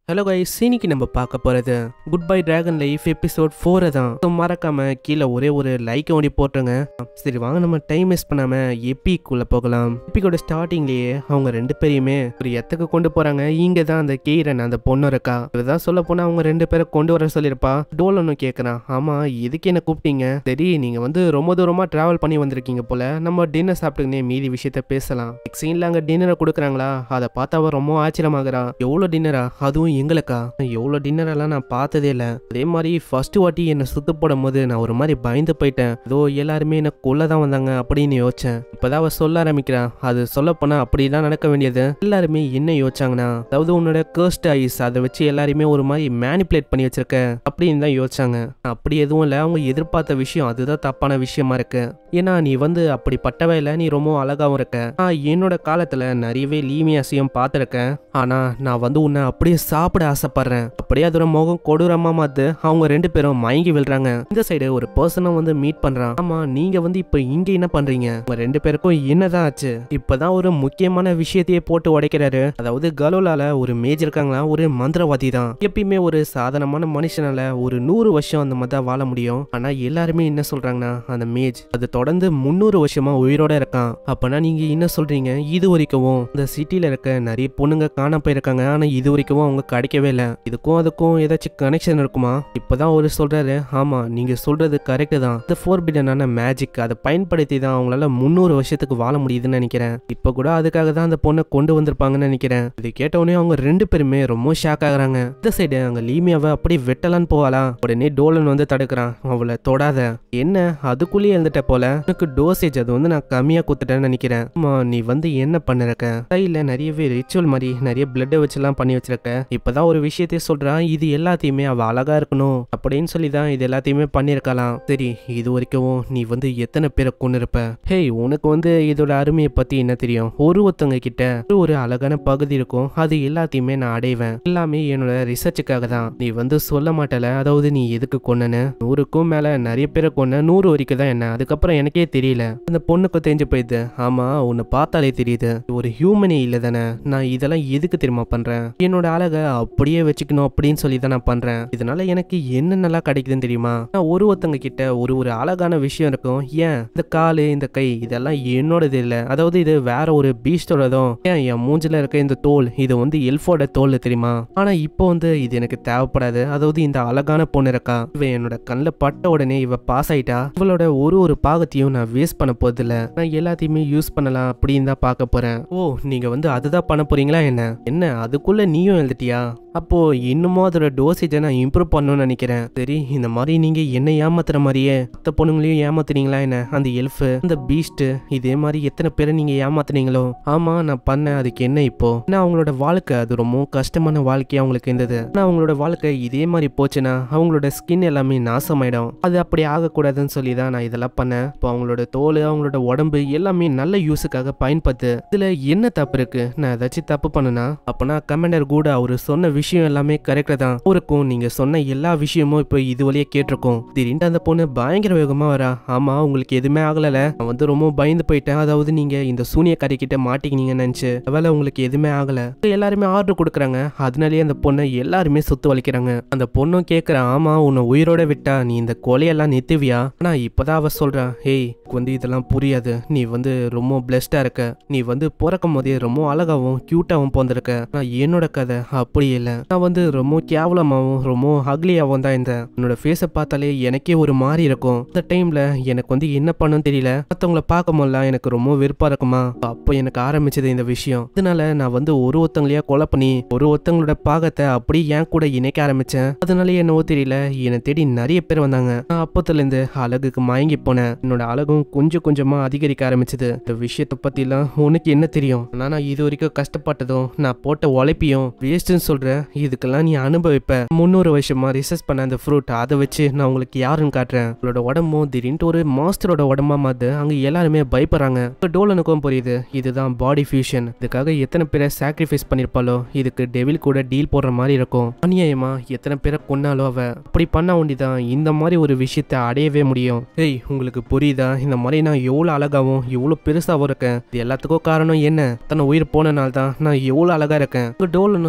hello guys இன்னைக்கு நம்ம பார்க்க போகிறது good bye dragon life episode ஃபோரை தான் So, மறக்காம கீழே ஒரே ஒரு லைக் ஒண்டி போட்டுருங்க சரி வாங்க நம்ம டைம் வேஸ்ட் பண்ணாம எப்பிக்குள்ள போகலாம் எப்பிக்கோட ஸ்டார்டிங்லேயே அவங்க ரெண்டு பேரையுமே ஒரு எத்துக்கு கொண்டு போறாங்க இங்க தான் அந்த கீரன் அந்த பொண்ணு இருக்கா இதுதான் சொல்ல போனா அவங்க ரெண்டு பேரை கொண்டு வர சொல்லியிருப்பா டோல் ஒன்று கேட்குறான் ஆமா எதுக்கு என்ன கூப்பிட்டீங்க சரி நீங்க வந்து ரொம்ப தூரமா டிராவல் பண்ணி வந்திருக்கீங்க போல நம்ம டின்னர் சாப்பிட்டுக்கினே மீதி விஷயத்த பேசலாம் சீன்ல அங்க டின்னரை கொடுக்குறாங்களா அதை பார்த்தா அவ ரொம்ப ஆச்சரியமாகறா எவ்வளோ டின்னரா அதுவும் எங்களுக்கா எவ்வளோ டின்னர் எல்லாம் நான் பார்த்ததே இல்லை அதே மாதிரி ஃபர்ஸ்ட் வாட்டி என்னை சுத்து போடும் போது நான் ஒரு மாதிரி பயந்து போயிட்டேன் ஏதோ எல்லாருமே என்ன கொல்ல தான் வந்தாங்க அப்படின்னு யோசிச்சேன் இப்போதான் அவ சொல்ல ஆரம்பிக்கிறான் அது சொல்ல போனா அப்படிதான் நடக்க வேண்டியது எல்லாருமே என்ன யோசிச்சாங்கன்னா அதாவது உன்னோட கர்ஸ்ட் ஐஸ் அதை வச்சு எல்லாருமே ஒரு மாதிரி மேனிப்புலேட் பண்ணி வச்சிருக்க அப்படின்னு தான் யோசிச்சாங்க அப்படி எதுவும் இல்லை அவங்க எதிர்பார்த்த விஷயம் அதுதான் தப்பான விஷயமா இருக்கு ஏன்னா நீ வந்து அப்படிப்பட்டவே இல்லை நீ ரொம்ப அழகாவும் இருக்க நான் என்னோட காலத்துல நிறையவே லீமியாசியம் பார்த்துருக்கேன் ஆனா நான் வந்து உன்னை அப்படியே சாப்பிட ஆசைப்படுறேன் அப்படியே அதோட முகம் கொடூரமா மாத்து அவங்க ரெண்டு பேரும் மயங்கி விழுறாங்க இந்த சைடு ஒரு பர்சனை வந்து மீட் பண்றான் ஆமா நீங்க வந்து இப்ப இங்க என்ன பண்றீங்க உங்க ரெண்டு பேருக்கும் என்னதான் ஆச்சு இப்பதான் ஒரு முக்கியமான விஷயத்தையே போட்டு உடைக்கிறாரு அதாவது கலோலால ஒரு மேஜ் இருக்காங்களா ஒரு மந்திரவாதி தான் எப்பயுமே ஒரு சாதாரணமான மனுஷனால ஒரு நூறு வருஷம் அந்த மாதிரி தான் வாழ முடியும் ஆனா எல்லாருமே என்ன சொல்றாங்கன்னா அந்த மேஜ் அது தொடர்ந்து முந்நூறு வருஷமா உயிரோட இருக்கான் அப்பனா நீங்க என்ன சொல்றீங்க இது வரைக்கும் இந்த சிட்டில இருக்க நிறைய பொண்ணுங்க காண போயிருக்காங்க ஆனா இது வரைக்கும் அவங்க கிடைக்கவே இல்லை இதுக்கும் அதுக்கும் ஏதாச்சும் கனெக்ஷன் இருக்குமா இப்பதான் ஒரு சொல்றாரு ஆமா நீங்க சொல்றது கரெக்ட் தான் இந்த ஃபோர்பிடனான மேஜிக் அதை பயன்படுத்தி தான் அவங்களால முந்நூறு வருஷத்துக்கு வாழ முடியுதுன்னு நினைக்கிறேன் இப்ப கூட அதுக்காக தான் அந்த பொண்ணை கொண்டு வந்திருப்பாங்கன்னு நினைக்கிறேன் இது கேட்டவுடனே அவங்க ரெண்டு பேருமே ரொம்ப ஷாக் ஆகுறாங்க இந்த சைடு அங்க லீமியாவை அப்படியே வெட்டலான்னு போவாளா உடனே டோலன் வந்து தடுக்கிறான் அவளை தொடாத என்ன அதுக்குள்ளேயே எழுந்துட்ட போல எனக்கு டோசேஜ் அது வந்து நான் கம்மியா குத்துட்டேன்னு நினைக்கிறேன் ஆமா நீ வந்து என்ன பண்ணிருக்க கையில நிறையவே ரிச்சுவல் மாதிரி நிறைய பிளட்டை வச்சுலாம் பண்ணி வச்சிருக்க இப்பதான் ஒரு விஷயத்தையே சொல்றான் இது எல்லாத்தையுமே அவ அழகா இருக்கணும் அப்படின்னு சொல்லி தான் இது எல்லாத்தையுமே பண்ணிருக்கலாம் சரி இது வரைக்கும் நீ வந்து எத்தனை பேரை கொண்டு இருப்ப ஹேய் உனக்கு வந்து இதோட அருமையை பத்தி என்ன தெரியும் ஒரு ஒருத்தவங்க கிட்ட ஒரு ஒரு அழகான பகுதி இருக்கும் அது எல்லாத்தையுமே நான் அடைவேன் எல்லாமே என்னோட ரிசர்ச்சுக்காக தான் நீ வந்து சொல்ல மாட்டல அதாவது நீ எதுக்கு கொன்னன்னு நூறுக்கும் மேல நிறைய பேரை கொன்ன நூறு வரைக்கும் தான் என்ன அதுக்கப்புறம் எனக்கே தெரியல அந்த பொண்ணுக்கு தெரிஞ்சு போயிடுது ஆமா உன்னை பார்த்தாலே தெரியுது ஒரு ஹியூமனே இல்ல தானே நான் இதெல்லாம் எதுக்கு தெரியுமா பண்றேன் என்னோட அழகை அப்படியே வச்சுக்கணும் அப்படின்னு சொல்லி தான் நான் பண்றேன் இதனால எனக்கு என்ன நல்லா கிடைக்குதுன்னு தெரியுமா நான் ஒரு ஒருத்தங்க கிட்ட ஒரு ஒரு அழகான விஷயம் இருக்கும் ஏன் இந்த காலு இந்த கை இதெல்லாம் என்னோடது இல்லை அதாவது இது வேற ஒரு பீஸ்டோடதும் ஏன் என் மூஞ்சில இருக்க இந்த தோல் இது வந்து எல்ஃபோட தோல் தெரியுமா ஆனா இப்போ வந்து இது எனக்கு தேவைப்படாது அதாவது இந்த அழகான பொண்ணு இருக்கா இவ என்னோட கண்ணில் பட்ட உடனே இவ பாஸ் ஆயிட்டா இவளோட ஒரு ஒரு பாகத்தையும் நான் வேஸ்ட் பண்ண போதில்ல நான் எல்லாத்தையுமே யூஸ் பண்ணலாம் அப்படின்னு தான் பார்க்க போறேன் ஓ நீங்க வந்து அதுதான் பண்ண போறீங்களா என்ன என்ன அதுக்குள்ள நீயும் எழுதிட்டியா அப்போ இன்னமும் அதோட டோசேஜை நான் இம்ப்ரூவ் பண்ணணும்னு நினைக்கிறேன் சரி இந்த மாதிரி நீங்க என்ன ஏமாத்துற மாதிரியே மற்ற பொண்ணுங்களையும் ஏமாத்துனீங்களா என்ன அந்த எல்ஃபு அந்த பீஸ்ட் இதே மாதிரி எத்தனை பேரை நீங்க ஏமாத்துனீங்களோ ஆமா நான் பண்ணேன் அதுக்கு என்ன இப்போ நான் அவங்களோட வாழ்க்கை அது ரொம்ப கஷ்டமான வாழ்க்கையா அவங்களுக்கு இருந்தது ஆனா அவங்களோட வாழ்க்கை இதே மாதிரி போச்சுன்னா அவங்களோட ஸ்கின் எல்லாமே நாசமாயிடும் அது அப்படி ஆகக்கூடாதுன்னு சொல்லி தான் நான் இதெல்லாம் பண்ணேன் இப்போ அவங்களோட தோல் அவங்களோட உடம்பு எல்லாமே நல்ல யூஸுக்காக பயன்படுத்து இதுல என்ன தப்பு இருக்கு நான் ஏதாச்சும் தப்பு பண்ணனா அப்பனா கமாண்டர் கூட அவரு சொன்ன விஷயம் எல்லாமே கரெக்டா தான் அவருக்கும் நீங்க சொன்ன எல்லா விஷயமும் இப்போ இது வழியே கேட்டிருக்கோம் திடீர்னு அந்த பொண்ணு பயங்கர வேகமா வரா ஆமா உங்களுக்கு எதுவுமே ஆகல நான் வந்து ரொம்ப பயந்து போயிட்டேன் அதாவது நீங்க இந்த சூனியக்காரி கிட்ட மாட்டிக்கினீங்கன்னு நினைச்சு வேலை உங்களுக்கு எதுவுமே ஆகல எல்லாருமே ஆர்டர் கொடுக்குறாங்க அதனாலேயே அந்த பொண்ணை எல்லாருமே சுத்து வலிக்கிறாங்க அந்த பொண்ணும் கேட்குறா ஆமா உன்னை உயிரோட விட்டா நீ இந்த கொலையெல்லாம் நிறுத்துவியா ஆனா இப்பதான் அவ சொல்றா ஹேய் உனக்கு வந்து இதெல்லாம் புரியாது நீ வந்து ரொம்ப பிளெஸ்டா இருக்க நீ வந்து பிறக்கும் போதே ரொம்ப அழகாவும் கியூட்டாவும் பிறந்திருக்க நான் என்னோட கதை அப்படி இல்லை நான் வந்து ரொம்ப கேவலமாவும் ரொம்ப அக்லியாவும் தான் இருந்தேன் என்னோட ஃபேஸை பார்த்தாலே எனக்கே ஒரு மாதிரி இருக்கும் அந்த டைம்ல எனக்கு வந்து என்ன பண்ணணும்னு தெரியல மற்றவங்கள பார்க்கும் போதெல்லாம் எனக்கு ரொம்ப வெறுப்பா இருக்குமா அப்போ எனக்கு ஆரம்பிச்சது இந்த விஷயம் அதனால நான் வந்து ஒரு ஒருத்தங்களையா கொலை பண்ணி ஒரு ஒருத்தங்களோட பாகத்தை அப்படியே என் கூட இணைக்க ஆரம்பிச்சேன் அதனால என்னவோ தெரியல என்னை தேடி நிறைய பேர் வந்தாங்க நான் அப்பத்துல இருந்து அழகுக்கு மயங்கி போனேன் என்னோட அழகும் கொஞ்சம் கொஞ்சமா அதிகரிக்க ஆரம்பிச்சது இந்த விஷயத்தை பத்திலாம் உனக்கு என்ன தெரியும் ஆனா நான் இது வரைக்கும் கஷ்டப்பட்டதும் நான் போட்ட உழைப்பியும் வேஸ்ட்னு சொல்றேன் இதுக்கெல்லாம் நீ அனுபவிப்ப முந்நூறு வருஷமா ரிசர்ச் பண்ண அந்த ஃப்ரூட் அதை வச்சு நான் உங்களுக்கு யாருன்னு காட்டுறேன் உங்களோட உடம்பும் திடீர்னு ஒரு மாஸ்டரோட உடம்பா மாத்து அங்க எல்லாருமே பயப்படுறாங்க இப்ப டோலனுக்கும் புரியுது இதுதான் பாடி ஃபியூஷன் இதுக்காக எத்தனை பேரை சாக்ரிஃபைஸ் பண்ணிருப்பாளோ இதுக்கு டெவில் கூட டீல் போடுற மாதிரி இருக்கும் அநியாயமா எத்தனை பேரை கொன்னாலோ அவ அப்படி பண்ண வேண்டிதான் இந்த மாதிரி ஒரு விஷயத்தை அடையவே முடியும் ஏய் உங்களுக்கு புரியுதா இந்த மாதிரி நான் எவ்வளோ அழகாவும் எவ்வளோ பெருசாகவும் இருக்கேன் இது எல்லாத்துக்கும் காரணம் என்ன தன்னை உயிர் போனனால தான் நான் எவ்வளோ அழகா இருக்கேன் டோல்னு சொல்றான்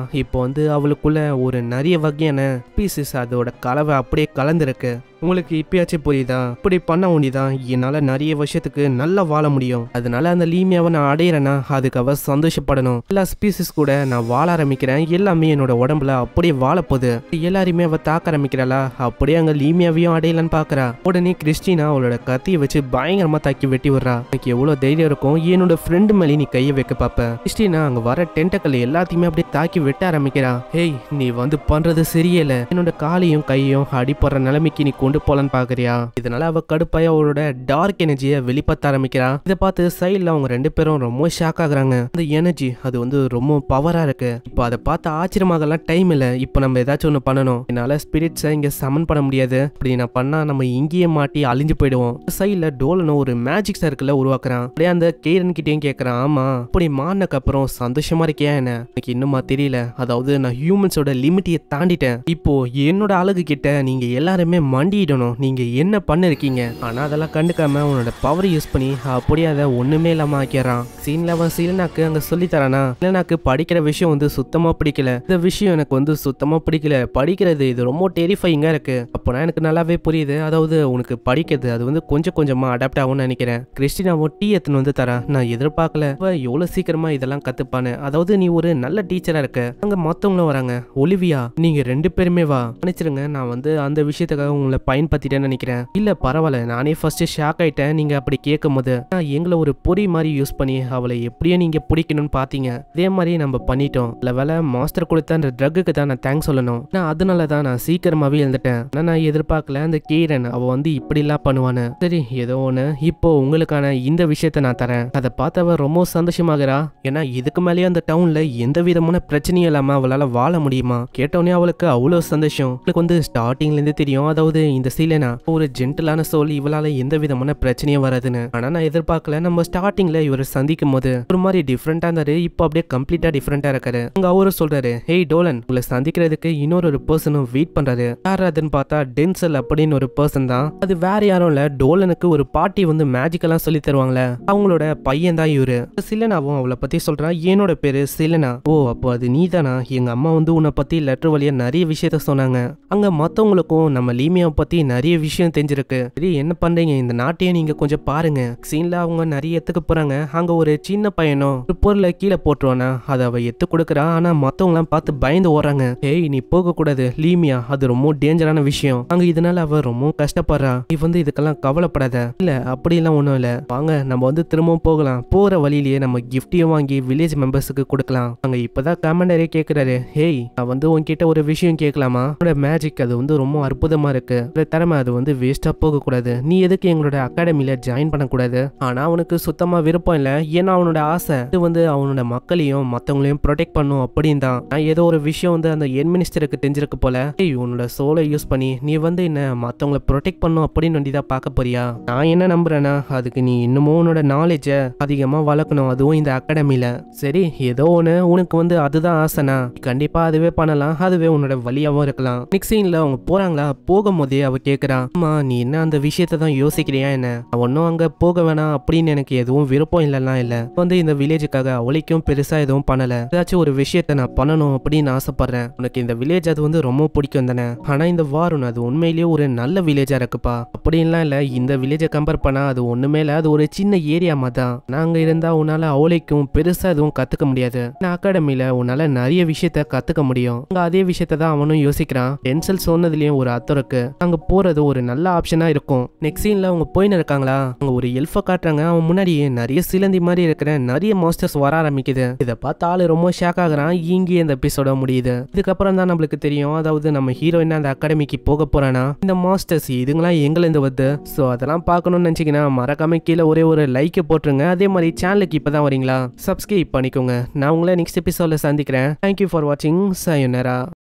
இப்போ வந்து அவளுக்குள்ள ஒரு நிறைய வகையான பீசஸ் அதோட கலவை அப்படியே கலந்துருக்கு உங்களுக்கு இப்பயாச்சும் புரியுதா இப்படி பண்ண வேண்டியதான் என்னால் நிறைய வருஷத்துக்கு நல்லா வாழ முடியும் அதனால அந்த லீமியாவை நான் அடையிறேன்னா அதுக்கு அவ சந்தோஷப்படணும் எல்லா ஸ்பீசிஸ் கூட நான் வாழ ஆரம்பிக்கிறேன் எல்லாமே என்னோட உடம்புல அப்படியே வாழப்போகுது எல்லாரையுமே அவ தாக்க ஆரம்பிக்கிறாளா அப்படியே அங்க லீமியாவையும் அடையலன்னு பாக்குறா உடனே கிறிஸ்டினா அவளோட கத்தியை வச்சு பயங்கரமா தாக்கி வெட்டி விடுறா எனக்கு எவ்வளவு தைரியம் இருக்கும் என்னோட ஃப்ரெண்டு மேலே நீ கையை வைக்க பாப்ப கிறிஸ்டினா அங்க வர டென்டக்கல் எல்லாத்தையுமே அப்படியே தாக்கி வெட்ட ஆரம்பிக்கிறா ஹேய் நீ வந்து பண்றது சரியில்ல என்னோட காலையும் கையும் அடிப்படுற நிலைமைக்கு நீ கொண்டு போலான்னு பாக்குறியா இதனால அவ கடுப்பாய் அவளோட டார்க் எனர்ஜியை வெளிப்படுத்த ஆரம்பிக்கிறா இதை பார்த்து சைட்ல அவங்க ரெண்டு பேரும் ரொம்ப ஷாக் ஆகுறாங்க அந்த எனர்ஜி அது வந்து ரொம்ப பவரா இருக்கு இப்போ அதை பார்த்து ஆச்சரியமாகலாம் டைம் இல்ல இப்போ நம்ம ஏதாச்சும் ஒன்று பண்ணணும் என்னால ஸ்பிரிட்ஸை இங்க சமன் பண்ண முடியாது அப்படி நான் பண்ணா நம்ம இங்கேயே மாட்டி அழிஞ்சு போயிடுவோம் சைட்ல டோலனும் ஒரு மேஜிக் சர்க்கிளை உருவாக்குறான் அப்படியே அந்த கேரன் கிட்டேயும் கேட்கறான் ஆமா அப்படி மாறினக்கு அப்புறம் சந்தோஷமா இருக்கியா என்ன எனக்கு இன்னுமா தெரியல அதாவது நான் ஹியூமன்ஸோட லிமிட்டியை தாண்டிட்டேன் இப்போ என்னோட அழகு கிட்ட நீங்க எல்லாருமே மண்டிடணும் நீங்க என்ன பண்ணிருக்கீங்க ஆனா அதெல்லாம் கண்டுக்காம உன்னோட பவர் யூஸ் பண்ணி அப்படியே அதை ஒண்ணுமே இல்லாம ஆக்கிறான் சீன்ல அவன் சீலனாக்கு அங்க சொல்லி தரானா சீலனாக்கு படிக்கிற விஷயம் வந்து சுத்தமா பிடிக்கல இந்த விஷயம் எனக்கு வந்து சுத்தமா பிடிக்கல படிக்கிறது இது ரொம்ப டெரிஃபைங்கா இருக்கு அப்போனா எனக்கு நல்லாவே புரியுது அதாவது உனக்கு படிக்கிறது அது வந்து கொஞ்சம் கொஞ்சமா அடாப்ட் ஆகும்னு நினைக்கிறேன் கிறிஸ்டினாவும் டீ எத்துன்னு வந்து தரா நான் எதிர்பார்க்கல அவ எவ்வளவு சீக்கிரமா இதெல்லாம் கத்துப்பானு அதாவது நீ ஒரு நல்ல டீச்சரா இருக்க அங்க மத்தவங்களும் வராங்க ஒலிவியா நீங்க ரெண்டு பேருமே வா மன்னிச்சிருங்க நான் வந்து அந்த விஷயத்துக்காக உங்களை பயன்படுத்திட்டேன்னு நினைக்கிறேன் இல்ல பரவாயில்ல நானே ஃபர்ஸ்ட் ஷாக் ஆயிட்டேன் நீங்க அப்படி கேட்கும் போது நான் எங்களை ஒரு பொறி மாதிரி யூஸ் பண்ணி அவளை எப்படியோ நீங்க பிடிக்கணும்னு பாத்தீங்க அதே மாதிரி நம்ம பண்ணிட்டோம் இல்ல வேலை மாஸ்டர் கொடுத்த அந்த ட்ரக்குக்கு தான் நான் தேங்க்ஸ் சொல்லணும் நான் அதனால தான் நான் சீக்கிரமாவே எழுந்துட்டேன் ஆனா நான் எதிர்பார்க்கல அந்த கீரன் அவ வந்து இப்படி எல்லாம் பண்ணுவானு சரி ஏதோ ஒண்ணு இப்போ உங்களுக்கான இந்த விஷயத்த நான் தரேன் அதை பார்த்தவ ரொம்ப சந்தோஷமாகறா ஏன்னா இதுக்கு மேலேயே அந்த டவுன்ல எந்த விதமான பிரச்சனையும் இல்லாம அவளால வாழ முடியுமா கேட்டோடனே அவளுக்கு அவ்வளவு சந்தோஷம் அவளுக்கு வந்து ஸ்டார்டிங்ல இருந்து தெரியும் அதாவது இந்த சீலனா ஒரு ஜென்டலான சோல் இவளால எந்த விதமான பிரச்சனையும் வராதுன்னு ஆனா நான் எதிர்பார்க்கல நம்ம ஸ்டார்டிங்ல இவரை சந்திக்கும் போது ஒரு மாதிரி டிஃப்ரெண்டா இருந்தாரு இப்போ அப்படியே கம்ப்ளீட்டா டிஃப்ரெண்டா இருக்காரு அங்க அவரு சொல்றாரு ஹேய் டோலன் உங்களை சந்திக்கிறதுக்கு இன்னொரு ஒரு பர்சனும் வெயிட் பண்றாரு யார் அதுன்னு பார்த்தா டென்சல் அப்படின்னு ஒரு பர்சன் தான் அது வேற யாரும் இல்ல டோலனுக்கு ஒரு பாட்டி வந்து மேஜிக்கெல்லாம் சொல்லி தருவாங்களே அவங்களோட பையன் தான் இவரு சிலனாவும் அவளை பத்தி சொல்றான் என்னோட பேரு சிலனா ஓ அப்போ அது நீதானா எங்க அம்மா வந்து உன்னை பத்தி லெட்டர் வழியா நிறைய விஷயத்த சொன்னாங்க அங்க மத்தவங்களுக்கும் நம்ம லீமியாவை பத்தி நிறைய விஷயம் தெரிஞ்சிருக்கு சரி என்ன பண்றீங்க இந்த நாட்டையே நீங்க கொஞ்சம் பாருங்க சீன்ல அவங்க நிறைய இடத்துக்கு போறாங்க அங்க ஒரு சின்ன பையனும் ஒரு பொருளை கீழே போட்டுருவானா அதை அவ எத்து கொடுக்குறா ஆனா மத்தவங்க எல்லாம் பார்த்து பயந்து ஓடுறாங்க ஏய் நீ போக கூடாது லீமியா அது ரொம்ப டேஞ்சரான விஷயம் அங்க இதனால அவ ரொம்ப கஷ்டப்படுறா நீ வந்து இதுக்கெல்லாம் கவலைப்படாத இல்ல அப்படிலாம் ஒண்ணும் இல்ல வாங்க நம்ம வந்து திரும்பவும் போகலாம் போற வழியிலேயே நம்ம கிஃப்டையும் வாங்கி வில்லேஜ் மெம்பர்ஸுக்கு கொடுக்கலாம் அங்க இப்பதான் கமாண்டரே கேக்குறாரு ஹேய் நான் வந்து உன்கிட்ட ஒரு விஷயம் கேட்கலாமா உன்னோட மேஜிக் அது வந்து ரொம்ப அற்புதமா இருக்கு இந்த திறமை அது வந்து வேஸ்டா போக கூடாது நீ எதுக்கு எங்களோட அகாடமில ஜாயின் பண்ணக்கூடாது ஆனா அவனுக்கு சுத்தமா விருப்பம் இல்ல ஏன்னா அவனோட ஆசை இது வந்து அவனோட மக்களையும் மத்தவங்களையும் ப்ரொடெக்ட் பண்ணும் அப்படின்னு தான் நான் ஏதோ ஒரு விஷயம் வந்து அந்த என் மினிஸ்டருக்கு தெரிஞ்சிருக்கு போல ஏய் உன்னோட சோலை யூஸ் பண்ணி நீ வந்து என்ன மத்தவங்களை ப்ரொடெக்ட் பண்ணும் அப்படின்னு வேண்டி தான் பார்க்க போறியா நான் என்ன நம்புறேன்னா அதுக்கு நீ இன்னமும் உன்னோட நாலேஜை அதிகமா வளர்க்கணும் அதுவும் இந்த அகாடமில சரி ஏதோ ஒன்று உனக்கு வந்து அதுதான் ஆசைனா கண்டிப்பா அதுவே பண்ணலாம் அதுவே உன்னோட வழியாவும் இருக்கலாம் நெக்ஸ்ட் சீன்ல அவங்க போறாங்களா போகும்போதே அவ கேக்குறா அம்மா நீ என்ன அந்த விஷயத்தை தான் யோசிக்கிறியா என்ன நான் ஒன்றும் அங்க போக வேணாம் அப்படின்னு எனக்கு எதுவும் விருப்பம் இல்லைலாம் இல்ல வந்து இந்த வில்லேஜுக்காக அவளைக்கும் பெருசா எதுவும் பண்ணல ஏதாச்சும் ஒரு விஷயத்த நான் பண்ணணும் அப்படின்னு ஆசைப்படுறேன் உனக்கு இந்த வில்லேஜ் அது வந்து ரொம்ப பிடிக்கும் தானே ஆனா இந்த வாரன் அது உண்மையிலேயே ஒரு நல்ல வில்லேஜா இருக்குப்பா அப்படின்லாம் இல்ல இந்த வில்லேஜை கம்பேர் பண்ணா அது ஒண்ணுமே இல்ல அது ஒரு சின்ன ஏரியா தான் நாங்க இருந்தா உன்னால அவளைக்கும் பெருசா எதுவும் கத்துக்க முடியாது நான் அகாடமில உன்னால நிறைய விஷயத்த கத்துக்க முடியும் அங்க அதே விஷயத்த தான் அவனும் யோசிக்கிறான் டென்சல் சொன்னதுலயும் ஒரு அர்த்தம் இருக்கு அங்க போறது ஒரு நல்ல ஆப்ஷனா இருக்கும் நெக்ஸ்ட் சீன்ல அவங்க போயின்னு இருக்காங்களா அங்க ஒரு எல்ஃப காட்டுறாங்க அவன் முன்னாடியே நிறைய சிலந்தி மாதிரி இருக்கிற நிறைய மாஸ்டர்ஸ் வர ஆரம்பிக்குது இதை பார்த்து ஆளு ரொம்ப ஷாக் ஆகுறான் இங்கே இந்த எபிசோட முடியுது இதுக்கப்புறம் தான் நம்மளுக்கு தெரியும் அதாவது நம்ம ஹீரோயின் அந்த அகாடமிக்கு போக போறானா இந்த மாஸ்டர்ஸ் இதுங்களாம் எங்கல இருந்து வருது ஸோ அதெல்லாம் பார்க்கணும்னு நினச்சிங்கன்னா மறக்காம கீழே ஒரே ஒரு லைக்கை போட்டுருங்க அதே மாதிரி சேனலுக்கு இப்போ தான் வரீங்களா சப்ஸ்கிரைப் பண்ணிக்கோங்க நான் உங்களை நெக்ஸ்ட் எபிசோட சந்திக்கிறேன் தேங்க்யூ ஃபார் வாட்சிங் சயோனரா